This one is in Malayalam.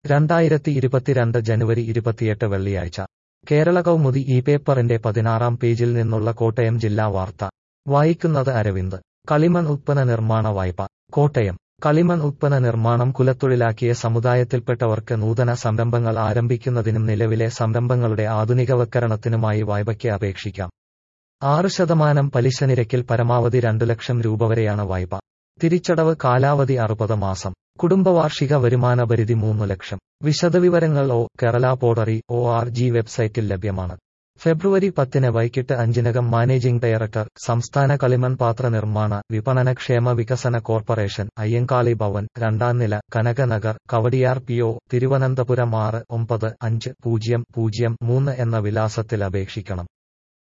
രണ്ടായിരത്തി ഇരുപത്തിരണ്ട് ജനുവരി ഇരുപത്തിയെട്ട് വെള്ളിയാഴ്ച കേരള കൗമുദി ഈ പേപ്പറിന്റെ പതിനാറാം പേജിൽ നിന്നുള്ള കോട്ടയം ജില്ലാ വാർത്ത വായിക്കുന്നത് അരവിന്ദ് കളിമൺ ഉത്പന്ന നിർമ്മാണ വായ്പ കോട്ടയം കളിമൺ ഉത്പന്ന നിർമ്മാണം കുലത്തൊഴിലാക്കിയ സമുദായത്തിൽപ്പെട്ടവർക്ക് നൂതന സംരംഭങ്ങൾ ആരംഭിക്കുന്നതിനും നിലവിലെ സംരംഭങ്ങളുടെ ആധുനികവൽക്കരണത്തിനുമായി വായ്പയ്ക്ക് അപേക്ഷിക്കാം ആറ് ശതമാനം പലിശ നിരക്കിൽ പരമാവധി രണ്ടു ലക്ഷം രൂപ വരെയാണ് വായ്പ തിരിച്ചടവ് കാലാവധി അറുപത് മാസം കുടുംബവാർഷിക വരുമാന പരിധി മൂന്ന് ലക്ഷം വിശദവിവരങ്ങൾ ഒ കേരള പോഡറി ഒ ആർ ജി വെബ്സൈറ്റിൽ ലഭ്യമാണ് ഫെബ്രുവരി പത്തിന് വൈകിട്ട് അഞ്ചിനകം മാനേജിംഗ് ഡയറക്ടർ സംസ്ഥാന കളിമൺ പാത്ര നിർമ്മാണ വിപണന ക്ഷേമ വികസന കോർപ്പറേഷൻ അയ്യങ്കാളി ഭവൻ രണ്ടാം നില കനകനഗർ കവടിയാർ പി ഒ തിരുവനന്തപുരം ആറ് ഒമ്പത് അഞ്ച് പൂജ്യം പൂജ്യം മൂന്ന് എന്ന വിലാസത്തിൽ അപേക്ഷിക്കണം